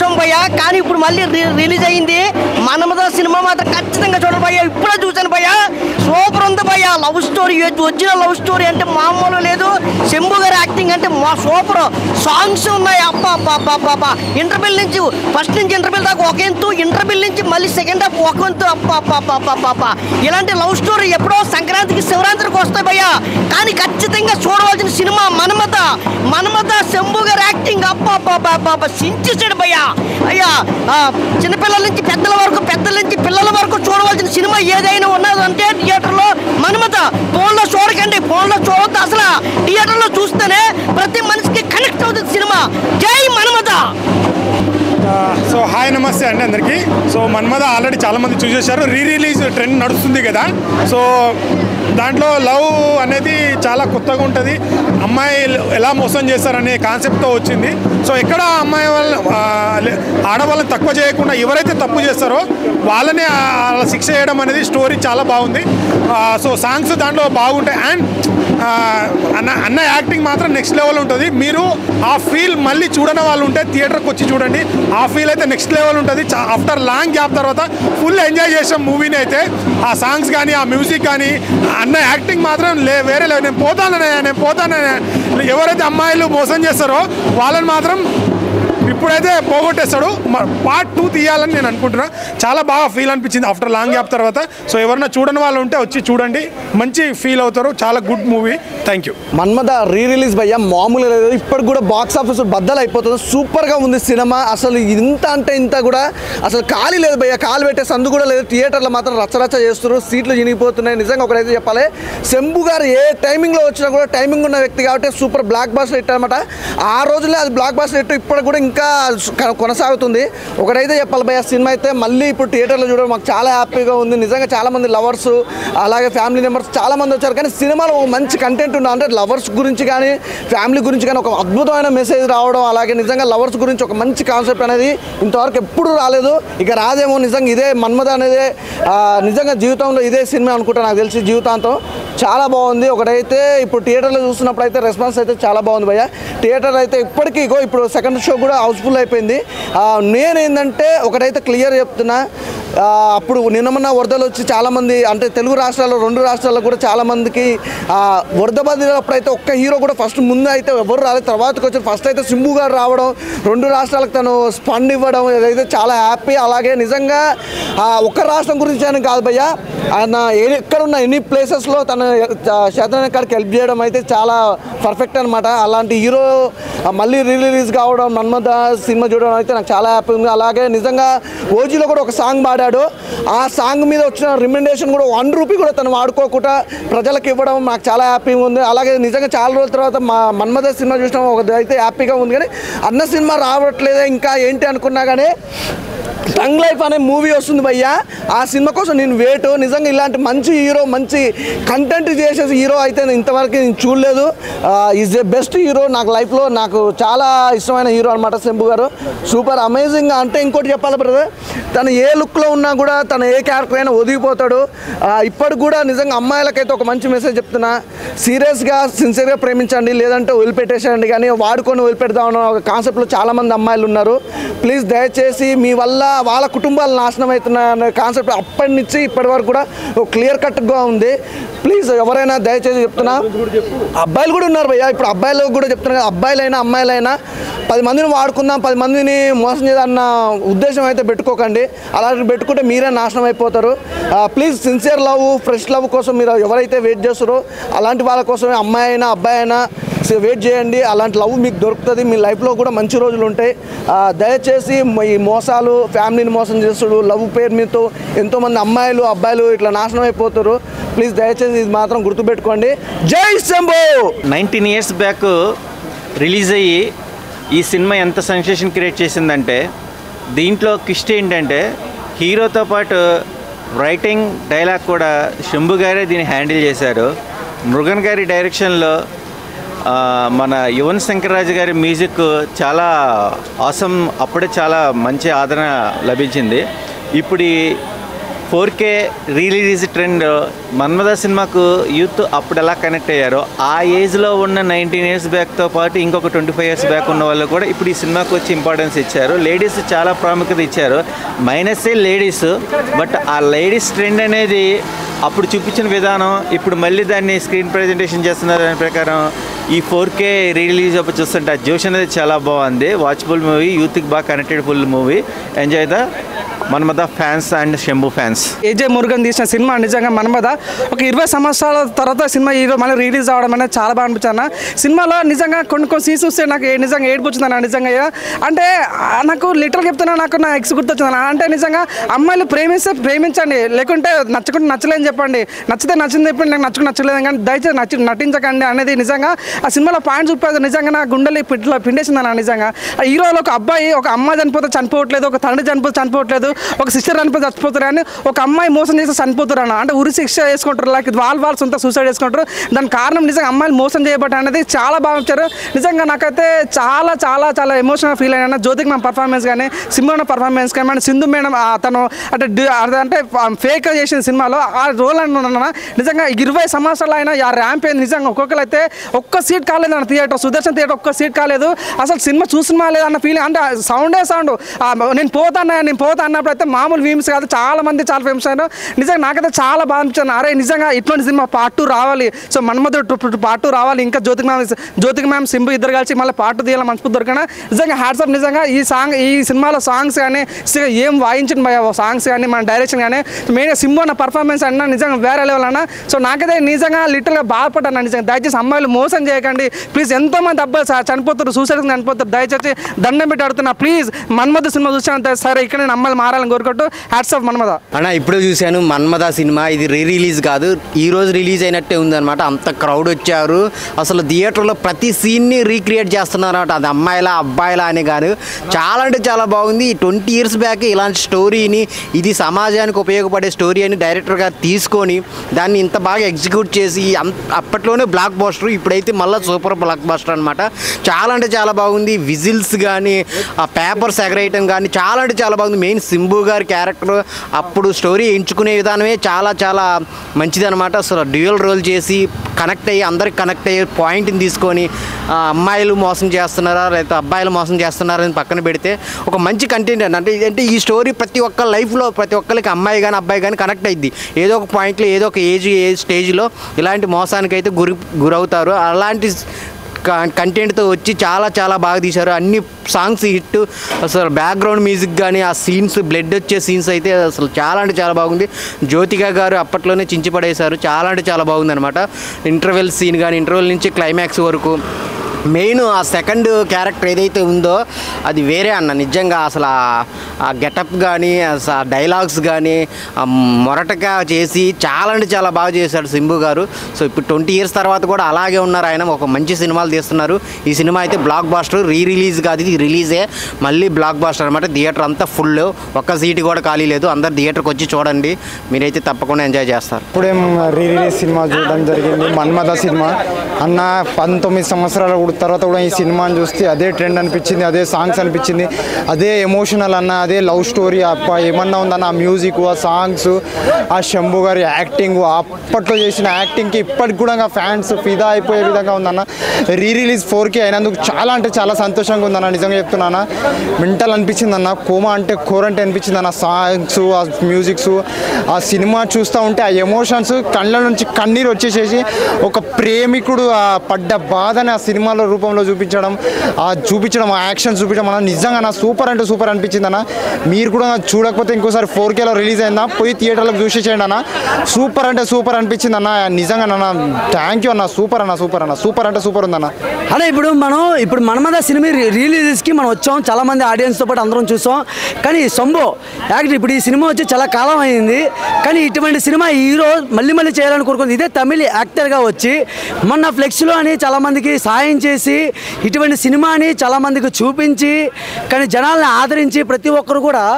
చూసాం భయ్యా కానీ ఇప్పుడు మళ్ళీ రి- రిలీజ్ అయింది మనమద సినిమా మాత్రం ఖచ్చితంగా చూడండి భయ్యా ఇప్పుడే చూశాను భయ్యా సూపర్ ఉంది భయ్యా love story original love story అంటే మామూలు లేదు శంభు గారి యాక్టింగ్ అంటే మా సూపర్ సాంగ్స్ ఉన్నాయి అబ్బా అబ్బా అబ్బా అబ్బా అబ్బా ఇంటర్వెల్ నుంచి ఫస్ట్ నుంచి ఇంటర్వెల్ దాకా ఒక ఎంతు ఇంటర్వెల్ నుంచి మళ్ళీ సెకండ్ హాఫ్ ఒక ఎంతు అబ్బా అబ్బా అబ్బా అబ్బా అబ్బా అబ్బా ఇలాంటి లవ్ స్టోరీ ఎప్పుడో సంక్రాంతికి శివరాత్రికి వస్తాయి భయ్యా కానీ ఖచ్చితంగా చూడవలసిన సినిమా మనమత మనమత శంభు గారి యాక్టింగ్ అబ్బా అబ్బా అబ్బా అబ్బా అబ్బా సించేసాడు భయ్యా అయ్యా ఆ, చిన్నపిల్లల నుంచి పెద్దల వరకు పెద్దల నుంచి పిల్లల వరకు చూడవలసిన సినిమా ఏదైనా ఉన్నదంటే థియేటర్లో మనమత ఫోన్లో చూడకండి ఫోన్లో చూడొద్దు అసలు థియేటర్లో చూస్తేనే ప్రతి మనిషికి కనెక్ట్ అవుతుంది సినిమా జై మనమత సో హాయ్ నమస్తే అండి అందరికీ సో మన్మద ఆల్రెడీ చాలా మంది చూసేశారు రీ రిలీజ్ ట్రెండ్ నడుస్తుంది కదా సో దాంట్లో లవ్ అనేది చాలా కొత్తగా ఉంటుంది అమ్మాయి ఎలా మోసం చేస్తారనే కాన్సెప్ట్తో వచ్చింది సో ఎక్కడ అమ్మాయి వాళ్ళ ఆ, లే- ఆడవాళ్ళని తక్కువ చేయకుండా ఎవరైతే తప్పు చేస్తారో వాళ్ళని ఆ, అలా శిక్ష చేయడం అనేది స్టోరీ చాలా బాగుంది ఆ, సో సాంగ్స్ దాంట్లో బాగుంటాయి అండ్ ఆ, అన్న అన్న యాక్టింగ్ మాత్రం నెక్స్ట్ లెవెల్ ఉంటుంది మీరు ఆ ఫీల్ మళ్ళీ చూడని వాళ్ళు ఉంటే థియేటర్కి వచ్చి చూడండి ఆ ఫీల్ అయితే నెక్స్ట్ లెవెల్ ఉంటుంది ఆఫ్టర్ లాంగ్ గ్యాప్ తర్వాత ఫుల్ ఎంజాయ్ చేసాం మూవీని అయితే ఆ సాంగ్స్ కానీ ఆ మ్యూజిక్ కానీ అన్న యాక్టింగ్ మాత్రం లే వేరే లేవు నేను పోతాననే నేను పోతాననే ఎవరైతే అమ్మాయిలు మోసం చేస్తారో వాళ్ళని మాత్రం ఇప్పుడైతే పోగొట్టేస్తాడు పార్ట్ టూ తీయాలని నేను అనుకుంటున్నా చాలా బాగా ఫీల్ అనిపించింది ఆఫ్టర్ లాంగ్ గ్యాప్ తర్వాత సో ఎవరైనా చూడని వాళ్ళు ఉంటే వచ్చి చూడండి మంచి ఫీల్ అవుతారు చాలా good movie thank you Manmadha re release భయ్య మామూలు లేదు ఇప్పటికి కూడా బాక్స్ ఆఫీస్ బద్దలు అయిపోతుంది సూపర్గా ఉంది సినిమా అసలు ఇంత అంటే ఇంత కూడా అసలు ఖాళీ లేదు భయ్య కాలు పెట్టే సందు కూడా లేదు థియేటర్లో మాత్రం రచ్చరచ్చ చేస్తున్నారు సీట్లు చినిగిపోతున్నాయి నిజంగా ఒకరైతే చెప్పాలి శంభు గారు ఏ టైమింగ్లో వచ్చినా కూడా టైమింగ్ ఉన్న వ్యక్తి కాబట్టి సూపర్ బ్లాక్ బాస్టర్ హిట్ అనమాట ఆ రోజులే అది బ్లాక్ బాస్టర్ హిట్ ఇప్పుడు కూడా ఇంకా క- కొనసాగుతుంది ఒకటైతే చెప్పాలి భయ్య సినిమా అయితే మళ్ళీ ఇప్పుడు థియేటర్లో చూడడం మాకు చాలా హ్యాపీగా ఉంది నిజంగా చాలా మంది లవర్స్ అలాగే ఫ్యామిలీ మెంబర్స్ చాలా మంది వచ్చారు కానీ సినిమాలో ఒక మంచి కంటెంట్ ఉంది అంటే లవర్స్ గురించి కానీ ఫ్యామిలీ గురించి కానీ ఒక అద్భుతమైన మెసేజ్ రావడం అలాగే నిజంగా లవర్స్ గురించి ఒక మంచి కాన్సెప్ట్ అనేది ఇంతవరకు ఎప్పుడు రాలేదు ఇక రాదేమో నిజంగా ఇదే మన్మద అనేది ఆ, నిజంగా జీవితంలో ఇదే సినిమా అనుకుంటా నాకు తెలిసి జీవితాంతం చాలా బాగుంది ఒకటైతే ఇప్పుడు థియేటర్లో చూస్తున్నప్పుడు అయితే రెస్పాన్స్ అయితే చాలా బాగుంది భయ్య థియేటర్ అయితే ఇప్పటికీ ఇగో ఇప్పుడు సెకండ్ షో కూడా హౌస్ఫుల్ అయిపోయింది ఆ, నేనేందంటే ఒకటైతే క్లియర్ చెప్తున్నా ఆ, అప్పుడు నిన్న మొన్న వరదలు వచ్చి చాలామంది అంటే తెలుగు రాష్ట్రాల్లో రెండు రాష్ట్రాల్లో కూడా చాలామందికి ఆ, వరద బాధినప్పుడు అయితే ఒక్క హీరో కూడా ఫస్ట్ ముందు అయితే ఎవరు రాలేదు తర్వాతకి వచ్చి ఫస్ట్ అయితే సింబు గారు రావడం రెండు రాష్ట్రాలకు తను స్పండ్ ఇవ్వడం ఇదైతే చాలా హ్యాపీ అలాగే నిజంగా ఆ, ఒక్క రాష్ట్రం గురించి అని కాదు భయ్య ఆయన ఏ- ఎక్కడున్న ఎన్ని ప్లేసెస్లో తన శాతం కాడికి హెల్ప్ చేయడం అయితే చాలా పర్ఫెక్ట్ అనమాట అలాంటి హీరో ఆ, మళ్ళీ రిలీజ్ కావడం మన్మథ సినిమా చూడడం అయితే నాకు చాలా హ్యాపీ ఉంది అలాగే నిజంగా ఓజీలో కూడా ఒక సాంగ్ పాడాడు ఆ సాంగ్ మీద వచ్చిన రికమెండేషన్ కూడా వన్ రూపీ కూడా తను వాడుకోకుండా ప్రజలకు ఇవ్వడం నాకు చాలా హ్యాపీగా ఉంది అలాగే నిజంగా చాలా రోజుల తర్వాత మా మన్మథ సినిమా చూసిన ఒక అయితే హ్యాపీగా ఉంది కానీ అన్న సినిమా రావట్లేదే ఇంకా ఏంటి అనుకున్నా కానీ టంగ్ లైఫ్ అనే మూవీ వస్తుంది భయ్యా ఆ సినిమా కోసం నేను వేట్ నిజంగా ఇలాంటి మంచి హీరో మంచి కంటెంట్ చేసే హీరో అయితే నేను ఇంతవరకు నేను చూడలేదు ఈజ్ ఏ బెస్ట్ హీరో నాకు లైఫ్లో నాకు చాలా ఇష్టమైన హీరో అనమాట శంభు గారు సూపర్ అమేజింగ్ అంటే ఇంకోటి చెప్పాలి బ్రదర్ తను ఏ లుక్లో ఉన్నా కూడా తను ఏ క్యారెక్టర్ అయినా ఒదిగిపోతాడు ఆ, ఇప్పటికి కూడా నిజంగా అమ్మాయిలకైతే ఒక మంచి మెసేజ్ చెప్తున్నా సీరియస్గా సిన్సియర్గా ప్రేమించండి లేదంటే వదిలిపెట్టేసేయండి కానీ వాడుకొని వదిలిపెడదాం అన్న ఒక కాన్సెప్ట్లో చాలామంది అమ్మాయిలు ఉన్నారు ప్లీజ్ దయచేసి మీ వల్ల వాళ్ళ కుటుంబాలు నాశనం అవుతున్నాయి అనే కాన్సెప్ట్ అప్పటి నుంచి ఇప్పటి వరకు కూడా క్లియర్ కట్గా ఉంది ప్లీజ్ ఎవరైనా దయచేసి చెప్తున్నా అబ్బాయిలు కూడా ఉన్నారు భయ్య ఇప్పుడు అబ్బాయిలు కూడా చెప్తున్నా కదా, అబ్బాయిలైనా అమ్మాయిలైనా పది మందిని వాడుకుందాం పది మందిని మోసం చేయాలన్న ఉద్దేశం అయితే పెట్టుకోకండి అలాంటి పెట్టుకుంటే మీరే నాశనం అయిపోతారు please sincere love fresh love కోసం మీరు ఎవరైతే వెయిట్ చేస్తారో అలాంటి వాళ్ళ కోసమే అమ్మాయి అయినా అబ్బాయి అయినా వెయిట్ చేయండి అలాంటి లవ్ మీకు దొరుకుతుంది మీ లైఫ్లో కూడా మంచి రోజులు ఉంటాయి ఆ, దయచేసి మ- ఈ మోసాలు ఫ్యామిలీని మోసం చేస్తుడు లవ్ పేరు మీతో ఎంతోమంది అమ్మాయిలు అబ్బాయిలు ఇట్లా నాశనం అయిపోతారు ప్లీజ్ దయచేసి ఇది మాత్రం గుర్తుపెట్టుకోండి జై Shambho nineteen years back release అయ్యి ఈ సినిమా ఎంత సెన్సేషన్ క్రియేట్ చేసిందంటే దీంట్లో కిస్ట్ ఏంటంటే హీరోతో పాటు రైటింగ్ డైలాగ్ కూడా శంభు గారే దీన్ని హ్యాండిల్ చేశారు మృగన్ గారి డైరెక్షన్లో ఆ, మన యువన్ శంకర్ రాజు గారి మ్యూజిక్ చాలా ఆసం అప్పుడే చాలా మంచి ఆదరణ లభించింది ఇప్పుడు ఈ four K release trend Manmadha సినిమాకు యూత్ అప్పుడు ఎలా కనెక్ట్ అయ్యారో ఆ ఏజ్లో ఉన్న నైన్టీన్ ఇయర్స్ బ్యాక్తో పాటు ఇంకొక ట్వంటీ ఫైవ్ ఇయర్స్ బ్యాక్ ఉన్న వాళ్ళు కూడా ఇప్పుడు ఈ సినిమాకి వచ్చి ఇంపార్టెన్స్ ఇచ్చారు లేడీస్ చాలా ప్రాముఖ్యత ఇచ్చారు మైనసే లేడీస్ బట్ ఆ లేడీస్ ట్రెండ్ అనేది అప్పుడు చూపించిన విధానం ఇప్పుడు మళ్ళీ దాన్ని స్క్రీన్ ప్రజెంటేషన్ చేస్తున్నారు దాని ప్రకారం ఈ ఫోర్ కే రిలీజ్ అప్పుడు చూస్తుంటే ఆ జోష్ అనేది చాలా బాగుంది వాచబుల్ మూవీ యూత్కి బాగా connected full movie enjoy the Manmatha fans and Shambhu fans AJ Murugan తీసిన సినిమా నిజంగా మనమద ఒక ఇరవై సంవత్సరాల తర్వాత సినిమా హీరో మళ్ళీ రిలీజ్ అవ్వడం అనేది చాలా బాగా అనిపించాను అన్న. సినిమాలో నిజంగా కొన్ని కొన్ని సీన్స్ చూస్తే నాకు ఏ- నిజంగా ఏడిపోతుందన్న నిజంగా ఇక. అంటే ఆ, నాకు లిటరల్ చెప్తున్నా నాకు నా ఎక్స్ గుర్తొచ్చిందన్న అంటే నిజంగా అమ్మాయిలు ప్రేమిస్తే ప్రేమించండి లేకుంటే నచ్చకుండా నచ్చలేదని చెప్పండి నచ్చితే నచ్చింది చెప్పండి నాకు నచ్చుకు నచ్చలేదు కానీ దయచేసి నచ్చి నటించకండి అనేది నిజంగా ఆ సినిమాలో పాయింట్ చూపేది నిజంగా నా గుండెలు పిట్లో పిండేసిందన్న నిజంగా ఆ హీరోలో ఒక అబ్బాయి ఒక అమ్మాయి చనిపోతే చనిపోవట్లేదు ఒక తండ్రి చనిపోతే చనిపోవట్లేదు ఒక సిస్టర్ చనిపోతే చచ్చిపోతారు అని ఒక అమ్మాయి మోసం చేస్తే చనిపోతారు అన్న అంటే ఉరి శిక్ష వేసుకుంటారు లైక్ వాళ్ళు వాళ్ళు సొంత సూసైడ్ చేసుకుంటారు దాని కారణం నిజంగా అమ్మాయిలు మోసం చేయబట్టి అనేది చాలా బాగా ఇచ్చారు నిజంగా నాకైతే చాలా చాలా చాలా ఎమోషనల్ ఫీల్ అయినా జ్యోతికి మన పర్ఫార్మెన్స్ కానీ సింహ పర్ఫార్మెన్స్ కానీ మన సింధు మేడం ఆ తను అంటే డి- అదే అంటే ఫేక్ చేసిన సినిమాలో ఆ రోల్ అన్న నిజంగా ఇరవై సంవత్సరాలు అయినా ఆ ర్యాంప్ అయింది నిజంగా ఒక్కొక్కరు అయితే ఒక్క సీట్ కాలేదు అన్న థియేటర్ సుదర్శన్ థియేటర్ ఒక్క సీట్ కాలేదు అసలు సినిమా చూసినా లేదన్న ఫీలింగ్ అంటే సౌండే సౌండ్ నేను పోతాను నేను పోతా అన్నప్పుడు అయితే మామూలు వీమ్స్ కాదు చాలా మంది చాలా ఫేమస్ అయ్యారు నిజంగా నాకైతే చాలా బాగా అనిపించాను అరే నిజంగా ఇటువంటి సినిమా పార్ట్ టూ రావాలి సో మన్మధుడు పార్ట్ టూ రావాలి ఇంకా జ్యోతిక మ్యామ్ జ్యోతిక మ్యామ్ సింబు ఇద్దరు కలిసి మళ్ళీ పార్ట్ టూ తీయాలి మనస్ఫూర్తి దొరికిన నిజంగా హ్యాట్సప్ నిజంగా ఈ సాంగ్ ఈ సినిమాలో సాంగ్స్ కానీ నిజంగా ఏం వాయించిన భయ సాంగ్స్ కానీ మన డైరెక్షన్ కానీ మెయిన్గా సింబు అన్న పర్ఫార్మెన్స్ అన్న నిజంగా వేరే లెవెల్ అన్న సో నాకైతే నిజంగా లిటిల్గా బాధపడ్డాను నిజంగా దయచేసి అమ్మాయిలు మోసం చేయకండి ప్లీజ్ ఎంతో మంది అబ్బాయిలు చ- చనిపోతారు సూసైడ్ చనిపోతారు దయచేసి దండం పెట్టి అడుగుతున్నా ప్లీజ్ మన్మధ సినిమా చూసాను సరే ఇక్కడ నేను అమ్మాయిలు మారాలని కోరుకుంటూ హ్యాట్స్ ఆఫ్ మన్మధ అన్న ఇప్పుడు చూశాను మన్మద సినిమా ఇది రీ రిలీజ్ కాదు ఈ రోజు రిలీజ్ అయినట్టే ఉందన్నమాట అంత క్రౌడ్ వచ్చారు అసలు థియేటర్లో ప్రతి సీన్ని రీక్రియేట్ చేస్తున్నారు అనమాట అది అమ్మాయిలా అబ్బాయిలా అని కాదు చాలా అంటే చాలా బాగుంది ట్వంటీ ఇయర్స్ బ్యాక్ ఇలాంటి స్టోరీని ఇది సమాజానికి ఉపయోగపడే స్టోరీ అని డైరెక్టర్ గారు తీసుకొని దాన్ని ఇంత బాగా ఎగ్జిక్యూట్ చేసి అంత అప్పట్లోనే బ్లాక్ బాస్టర్ ఇప్పుడైతే మళ్ళీ సూపర్ బ్లాక్ బాస్టర్ అనమాట చాలా అంటే చాలా బాగుంది విజిల్స్ కానీ ఆ పేపర్స్ ఎగరేయటం కానీ చాలా అంటే చాలా బాగుంది మెయిన్ సింబు గారి క్యారెక్టర్ అప్పుడు స్టోరీ ఎంచుకునే విధానమే చాలా చాలా మంచిది అనమాట అసలు డ్యూయల్ రోల్ చేసి కనెక్ట్ అయ్యి అందరికి కనెక్ట్ అయ్యే పాయింట్ని తీసుకొని ఆ, అమ్మాయిలు మోసం చేస్తున్నారా లేకపోతే అబ్బాయిలు మోసం చేస్తున్నారా అని పక్కన పెడితే ఒక మంచి కంటెంట్ అండి అంటే అంటే ఈ స్టోరీ ప్రతి ఒక్క లైఫ్లో ప్రతి ఒక్కరికి అమ్మాయి కానీ అబ్బాయి కానీ కనెక్ట్ అయ్యిద్ది ఏదో ఒక పాయింట్లో ఏదో ఒక ఏజ్ ఏజ్ స్టేజ్లో ఇలాంటి మోసానికి అయితే గురి గురవుతారు అలాంటి కంటెంట్తో వచ్చి చాలా చాలా బాగా తీశారు అన్ని సాంగ్స్ హిట్ అసలు బ్యాక్గ్రౌండ్ మ్యూజిక్ కానీ ఆ సీన్స్ బ్లడ్ వచ్చే సీన్స్ అయితే అసలు చాలా అంటే చాలా బాగుంది జ్యోతిక గారు అప్పట్లోనే చించి పడేశారు చాలా అంటే చాలా బాగుంది అనమాట ఇంటర్వెల్ సీన్ కానీ ఇంటర్వెల్ నుంచి క్లైమాక్స్ వరకు మెయిన్ ఆ సెకండ్ క్యారెక్టర్ ఏదైతే ఉందో అది వేరే అన్న నిజంగా అసలు ఆ- ఆ గెటప్ కానీ అసలు ఆ డైలాగ్స్ కానీ ఆ మొరటగా చేసి చాలా అంటే చాలా బాగా చేశాడు సింబు గారు సో ఇప్పుడు ట్వంటీ ఇయర్స్ తర్వాత కూడా అలాగే ఉన్నారు ఆయన ఒక మంచి సినిమాలు తీస్తున్నారు ఈ సినిమా అయితే బ్లాక్ బాస్టర్ రీ రిలీజ్ కాదు ఇది రిలీజే మళ్ళీ బ్లాక్ బాస్టర్ అనమాట థియేటర్ అంతా ఫుల్ ఒక్క సీటు కూడా ఖాళీ లేదు అందరు థియేటర్కి వచ్చి చూడండి మీరైతే తప్పకుండా ఎంజాయ్ చేస్తారు ఇప్పుడేం రీ రిలీజ్ సినిమా చూడడం జరిగింది మన్మథ సినిమా అన్న పంతొమ్మిది సంవత్సరాల కూడా తర్వాత కూడా ఈ సినిమాని చూస్తే అదే ట్రెండ్ అనిపించింది అదే సాంగ్స్ అనిపించింది అదే ఎమోషనల్ అన్న అదే లవ్ స్టోరీ అప్ప ఏమన్నా ఉందన్న ఆ మ్యూజిక్ ఆ సాంగ్స్ ఆ శంభు గారి యాక్టింగ్ అప్పట్లో చేసిన యాక్టింగ్కి ఇప్పటికి కూడా ఫ్యాన్స్ ఫిదా అయిపోయే విధంగా ఉందన్న రీ రిలీజ్ ఫోర్కి అయినందుకు చాలా అంటే చాలా సంతోషంగా ఉందన్న నిజంగా చెప్తున్నానా మెంటల్ అనిపించింది అన్న కోమా అంటే కోరంటే అనిపించింది అన్న సాంగ్స్ ఆ మ్యూజిక్స్ ఆ సినిమా చూస్తూ ఉంటే ఆ ఎమోషన్స్ కళ్ళ నుంచి కన్నీరు వచ్చేసేసి ఒక ప్రేమికుడు ఆ పడ్డ బాధని ఆ సినిమాలో రూపంలో చూపించడం ఆ చూపించడం ఆ యాక్షన్ చూపించడం అన్న నిజంగా నా సూపర్ అంటే సూపర్ అనిపించింది అన్న మీరు కూడా చూడకపోతే ఇంకోసారి ఫోర్ కేలో రిలీజ్ అయిందా పోయి థియేటర్లకు చూసేసేయండి అన్న సూపర్ అంటే సూపర్ అనిపించింది అన్న నిజంగా అన్న థ్యాంక్ యూ అన్న సూపర్ అన్న సూపర్ అన్న సూపర్ అంటే సూపర్ ఉందన్న అదే ఇప్పుడు మనం ఇప్పుడు మనమద సినిమా రిలీజెస్కి మనం వచ్చాం చాలా మంది ఆడియన్స్తో పాటు అందరం చూసాం కానీ సంభో యాక్టర్ ఇప్పుడు ఈ సినిమా వచ్చి చాలా కాలం అయింది కానీ ఇటువంటి సినిమా హీరో మళ్ళీ మళ్ళీ చేయాలని కోరుకుంది ఇదే తమిళ యాక్టర్గా వచ్చి మొన్న ఫ్లెక్స్లో అని చాలా మందికి సాయం చేసి ఇటువంటి సినిమాని చాలా మందికి చూపించి కానీ జనాల్ని ఆదరించి ప్రతి ఒక్కరు కూడా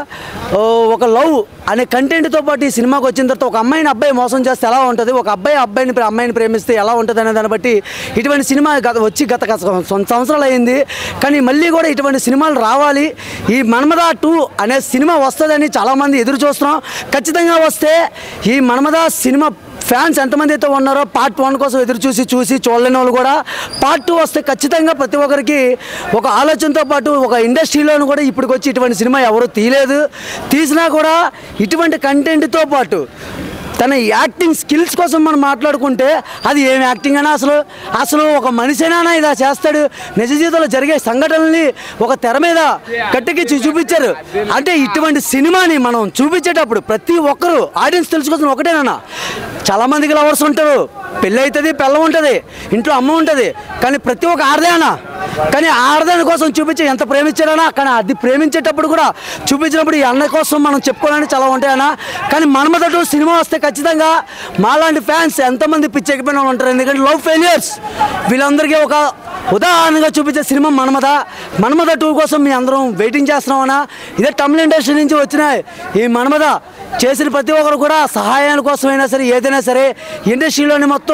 ఓ, ఒక లవ్ అనే కంటెంట్తో పాటు ఈ సినిమాకి వచ్చిన తర్వాత ఒక అమ్మాయిని అబ్బాయి మోసం చేస్తే ఎలా ఉంటుంది ఒక అబ్బాయి అబ్బాయిని ప్రే- అమ్మాయిని ప్రేమిస్తే ఎలా ఉంటుంది అనే దాన్ని బట్టి ఇటువంటి సినిమా గత వచ్చి గత గత సం- సంవత్సరాలు అయింది కానీ మళ్ళీ కూడా ఇటువంటి సినిమాలు రావాలి ఈ మన్మద టూ అనే సినిమా వస్తుందని చాలామంది ఎదురు చూస్తున్నాం ఖచ్చితంగా వస్తే ఈ మన్మద సినిమా ఫ్యాన్స్ ఎంతమంది అయితే ఉన్నారో పార్ట్ వన్ కోసం ఎదురు చూసి చూసి చూడలేని వాళ్ళు కూడా పార్ట్ టూ వస్తే ఖచ్చితంగా ప్రతి ఒక్కరికి ఒక ఆలోచనతో పాటు ఒక ఇండస్ట్రీలోను కూడా ఇప్పటికి వచ్చి ఇటువంటి సినిమా ఎవరు తీయలేదు తీసినా కూడా ఇటువంటి కంటెంట్తో పాటు తన యాక్టింగ్ స్కిల్స్ కోసం మనం మాట్లాడుకుంటే అది ఏం యాక్టింగ్ అయినా అసలు అసలు ఒక మనిషినా ఇలా చేస్తాడు నిజ జీవితంలో జరిగే సంఘటనల్ని ఒక తెర మీద కట్టెకిచ్చి చూపించారు అంటే ఇటువంటి సినిమాని మనం చూపించేటప్పుడు ప్రతి ఒక్కరూ ఆడియన్స్ తెలుసుకోవాల్సిన ఒకటేనా చాలా మందికి లవర్స్ ఉంటారు పెళ్ళి అవుతుంది పిల్లం ఉంటుంది ఇంట్లో అమ్మ ఉంటుంది కానీ ప్రతి ఒక్క ఆడదేనా కానీ ఆడదాని కోసం చూపించి ఎంత ప్రేమించాడనా కానీ అది ప్రేమించేటప్పుడు కూడా చూపించినప్పుడు ఈ అన్న కోసం మనం చెప్పుకోవడానికి చాలా ఉంటాయన్నా కానీ మనమదటు సినిమా వస్తే ఖచ్చితంగా మాలాంటి ఫ్యాన్స్ ఎంతమంది పిచ్చెక్కిపోయిన వాళ్ళు ఉంటారు ఎందుకంటే లవ్ ఫెయిలియర్స్ వీళ్ళందరికీ ఒక ఉదాహరణగా చూపించే సినిమా మన్మద మన్మద టూ కోసం మీ అందరం వెయిటింగ్ చేస్తున్నామన్నా ఇదే తమిళ ఇండస్ట్రీ నుంచి వచ్చిన ఈ మన్మద చేసిన ప్రతి ఒక్కరు కూడా సహాయాల కోసమైనా సరే ఏదైనా సరే ఇండస్ట్రీలోని మొత్తం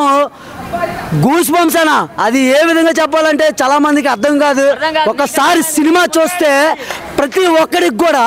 గూస్ బంప్స్ అనా అది ఏ విధంగా చెప్పాలంటే చాలా మందికి అర్థం కాదు ఒకసారి సినిమా చూస్తే ప్రతి ఒక్కరికి కూడా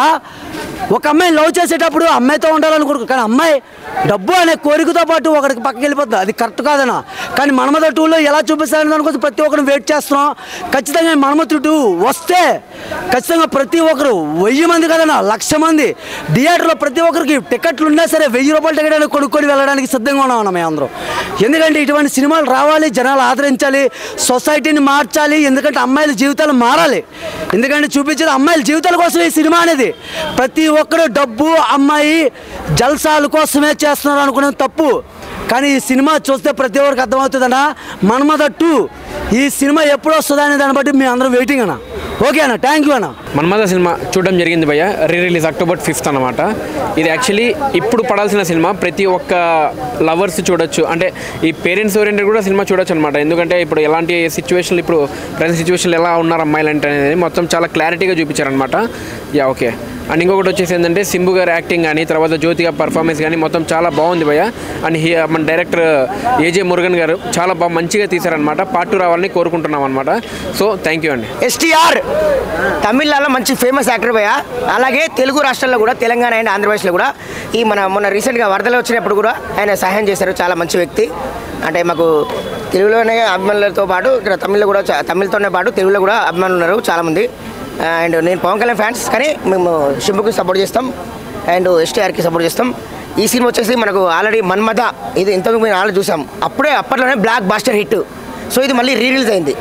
ఒక అమ్మాయి లవ్ చేసేటప్పుడు అమ్మాయితో ఉండాలనుకుంటు కానీ అమ్మాయి డబ్బు అనే కోరికతో పాటు ఒకరికి పక్కకి వెళ్ళిపోతుంది అది కరెక్ట్ కాదనా కానీ మన్మథ టూలో ఎలా చూపిస్తారని దానికోసం ప్రతి ఒక్కరు వెయిట్ చేస్తున్నాం ఖచ్చితంగా ఈ మన్మథ టూ వస్తే ఖచ్చితంగా ప్రతి ఒక్కరు వెయ్యి మంది కదనా లక్ష మంది థియేటర్లో ప్రతి ఒక్కరికి టికెట్లు ఉన్నా సరే వెయ్యి రూపాయల టికెట్ అయినా కొనుక్కొని వెళ్ళడానికి సిద్ధంగా ఉన్నాం మేము అందరం ఎందుకంటే ఇటువంటి సినిమాలు రావాలి జనాలు ఆదరించాలి సొసైటీని మార్చాలి ఎందుకంటే అమ్మాయిల జీవితాలు మారాలి ఎందుకంటే చూపించేది అమ్మాయిల జీవితాల కోసం ఈ సినిమా అనేది ప్రతి ఒక్కరు డబ్బు అమ్మాయి జల్సాల కోసమే చేస్తున్నారు అనుకునేది తప్పు కానీ ఈ సినిమా చూస్తే ప్రతి ఒక్కరికి అర్థమవుతుందన్నా మన్మద టూ ఈ సినిమా ఎప్పుడు వస్తుందా అనే దాన్ని బట్టి మేము అందరం వెయిటింగ్ అన్న ఓకే అన్న థ్యాంక్ యూ అన్న మన్మథ సినిమా చూడడం జరిగింది భయ్య రీ రిలీజ్ అక్టోబర్ ఫిఫ్త్ అనమాట ఇది యాక్చువల్లీ ఇప్పుడు పడాల్సిన సినిమా ప్రతి ఒక్క లవర్స్ చూడొచ్చు అంటే ఈ పేరెంట్స్ ఓరియంటెడ్ కూడా సినిమా చూడొచ్చు అనమాట ఎందుకంటే ఇప్పుడు ఎలాంటి సిచ్యువేషన్లు ఇప్పుడు ప్రజెంట్ సిచ్యువేషన్లు ఎలా ఉన్నారు అమ్మాయిలు అంటే అనేది మొత్తం చాలా క్లారిటీగా చూపించారనమాట యా ఓకే అండ్ ఇంకొకటి వచ్చేసి ఏంటంటే సింబు గారి యాక్టింగ్ కానీ తర్వాత జ్యోతి గారి పర్ఫార్మెన్స్ కానీ మొత్తం చాలా బాగుంది భయ్య అండ్ హీ మన డైరెక్టర్ ఏజే మురుగన్ గారు చాలా బాగా మంచిగా తీశారనమాట పార్ట్ టూ రావాలని కోరుకుంటున్నాం అనమాట సో థ్యాంక్ యూ అండి ఎస్టీఆర్ తమిళనాడులో మంచి ఫేమస్ యాక్టర్ భయ్య అలాగే తెలుగు రాష్ట్రాల్లో కూడా తెలంగాణ అండ్ ఆంధ్రప్రదేశ్లో కూడా ఈ మన మొన్న రీసెంట్గా వరదలు వచ్చినప్పుడు కూడా ఆయన సహాయం చేశారు చాలా మంచి వ్యక్తి అంటే మాకు తెలుగులోనే అభిమానులతో పాటు ఇక్కడ తమిళ్లో కూడా చా- తమిళ్తోనే పాటు తెలుగులో కూడా అభిమానులు ఉన్నారు చాలామంది అండ్ నేను పవన్ కళ్యాణ్ ఫ్యాన్స్ కానీ మేము శింపుకి సపోర్ట్ చేస్తాం అండ్ ఎస్టీఆర్కి సపోర్ట్ చేస్తాం ఈ సినిమా వచ్చేసి మనకు ఆల్రెడీ మన్మథ ఇది ఇంతకు మేము ఆల్రెడీ చూసాం అప్పుడే అప్పట్లోనే బ్లాక్ బాస్టర్ హిట్ సో ఇది మళ్ళీ రీ రిలీజ్ అయింది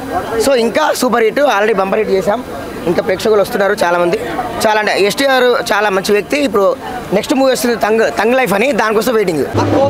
సో ఇంకా super hit already bumper hit చేసాం ఇంకా ప్రేక్షకులు వస్తున్నారు చాలామంది చాలా అంటే ఎస్టీఆర్ చాలా మంచి వ్యక్తి ఇప్పుడు నెక్స్ట్ మూవీ వస్తుంది తంగ్ తంగ్ లైఫ్ అని దానికోసం వెయిటింగ్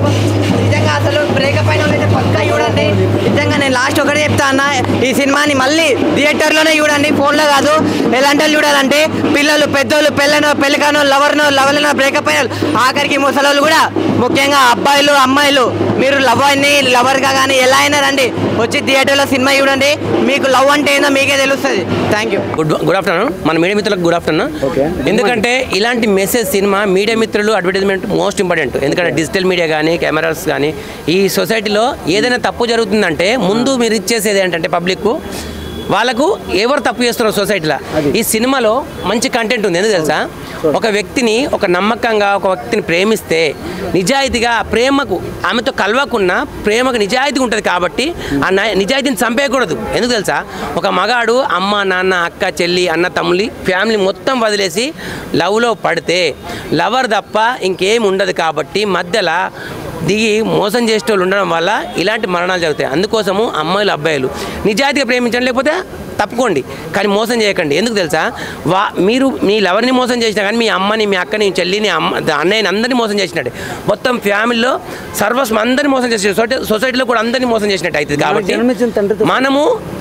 నిజంగా అసలు బ్రేకప్ అయిన వాళ్ళైతే పక్కా చూడండి నిజంగా నేను లాస్ట్ ఒకటే చెప్తా అన్న ఈ సినిమాని మళ్ళీ థియేటర్లోనే చూడండి ఫోన్లో కాదు ఎలాంటి వాళ్ళు చూడాలంటే పిల్లలు పెద్దోళ్ళు పెళ్ళనో పెళ్ళికానో లవర్నో లవర్లనో బ్రేకప్ అయిన వాళ్ళు, ఆఖరికి ముసలోళ్ళు కూడా ముఖ్యంగా అబ్బాయిలు అమ్మాయిలు మీరు లవ్ అని లవర్గా కానీ ఎలా అయినా రండి వచ్చి థియేటర్లో సినిమా చూడండి మీకు లవ్ అంటే ఏందో మీకే తెలుస్తుంది thank you good good afternoon మన మీడియా మిత్రులకు గుడ్ ఆఫ్టర్నూన్ ఎందుకంటే ఇలాంటి మెసేజ్ సినిమా మీడియా మిత్రులు అడ్వర్టైజ్మెంట్ మోస్ట్ ఇంపార్టెంట్ ఎందుకంటే డిజిటల్ మీడియా కానీ కెమెరాస్ కానీ ఈ సొసైటీలో ఏదైనా తప్పు జరుగుతుందంటే ముందు మీరు ఇచ్చేసేది ఏంటంటే పబ్లిక్ వాళ్ళకు ఎవరు తప్పు చేస్తున్నారు సొసైటీలో ఈ సినిమాలో మంచి కంటెంట్ ఉంది ఎందుకు తెలుసా ఒక వ్యక్తిని ఒక నమ్మకంగా ఒక వ్యక్తిని ప్రేమిస్తే నిజాయితీగా ఆ ప్రేమకు ఆమెతో కలవకున్నా ప్రేమకు నిజాయితీ ఉంటుంది కాబట్టి ఆ నై- నిజాయితీని చంపేయకూడదు ఎందుకు తెలుసా ఒక మగాడు అమ్మ నాన్న అక్క చెల్లి అన్న తమ్ములి ఫ్యామిలీ మొత్తం వదిలేసి లవ్లో పడితే లవర్ తప్ప ఇంకేం ఉండదు కాబట్టి మధ్యలో దిగి మోసం చేసే వాళ్ళు ఉండడం వల్ల ఇలాంటి మరణాలు జరుగుతాయి అందుకోసము అమ్మాయిలు అబ్బాయిలు నిజాయితీగా ప్రేమించండి లేకపోతే తప్పుకోండి కానీ మోసం చేయకండి ఎందుకు తెలుసా వా మీరు మీ లవర్ని మోసం చేసినా కానీ మీ అమ్మని మీ అక్కని మీ చెల్లిని అమ్మ అన్నయ్యని అందరినీ మోసం చేసినట్టే మొత్తం ఫ్యామిలీలో సర్వస్వం అందరినీ మోసం చేసిన సొసైటీ సొసైటీలో కూడా అందరినీ మోసం చేసినట్టు అవుతుంది కాబట్టి మనము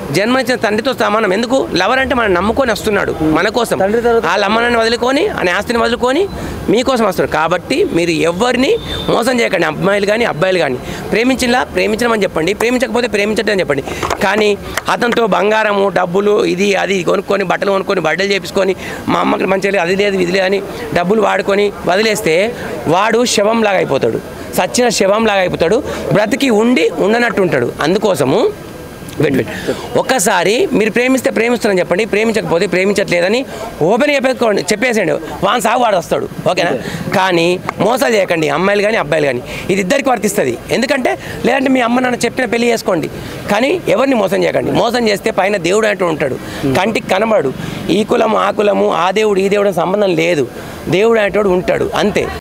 జన్మనిచ్చిన తండ్రితో సమానం ఎందుకు లవర్ అంటే మనం నమ్ముకొని వస్తున్నాడు మన కోసం వాళ్ళ అమ్మని వదులుకొని ఆయన ఆస్తిని వదులుకొని మీకోసం వస్తున్నాడు కాబట్టి మీరు ఎవరిని మోసం చేయకండి అమ్మాయిలు కానీ అబ్బాయిలు కానీ ప్రేమించిలా ప్రేమించమని చెప్పండి ప్రేమించకపోతే ప్రేమించటం అని చెప్పండి కానీ అతనితో బంగారము డబ్బులు ఇది అది కొనుక్కొని బట్టలు కొనుక్కొని బట్టలు చేపించుకొని మా అమ్మకి మంచిగా లేదు, అది లేదు ఇది లేదు అని డబ్బులు వాడుకొని వదిలేస్తే వాడు శవంలాగా అయిపోతాడు సచ్చిన శవంలాగా అయిపోతాడు బ్రతికి ఉండి ఉండనట్టు ఉంటాడు అందుకోసము వెయిట్ వెయిట్ ఒక్కసారి మీరు ప్రేమిస్తే ప్రేమిస్తానని చెప్పండి ప్రేమించకపోతే ప్రేమించట్లేదని ఓపెన్ చెప్పేసుకోండి చెప్పేసేయండి వాన్ సాగు వాడు వస్తాడు ఓకేనా కానీ మోసాలు చేయకండి అమ్మాయిలు కానీ అబ్బాయిలు కానీ ఇది ఇద్దరికి వర్తిస్తుంది ఎందుకంటే లేదంటే మీ అమ్మ నాన్న చెప్పిన పెళ్లి చేసుకోండి కానీ ఎవరిని మోసం చేయకండి మోసం చేస్తే పైన దేవుడు అంటూ ఉంటాడు కంటికి కనబడు ఈ కులము ఆ కులము ఆ దేవుడు ఈ దేవుడు అని సంబంధం లేదు దేవుడు అనేటోడు ఉంటాడు అంతే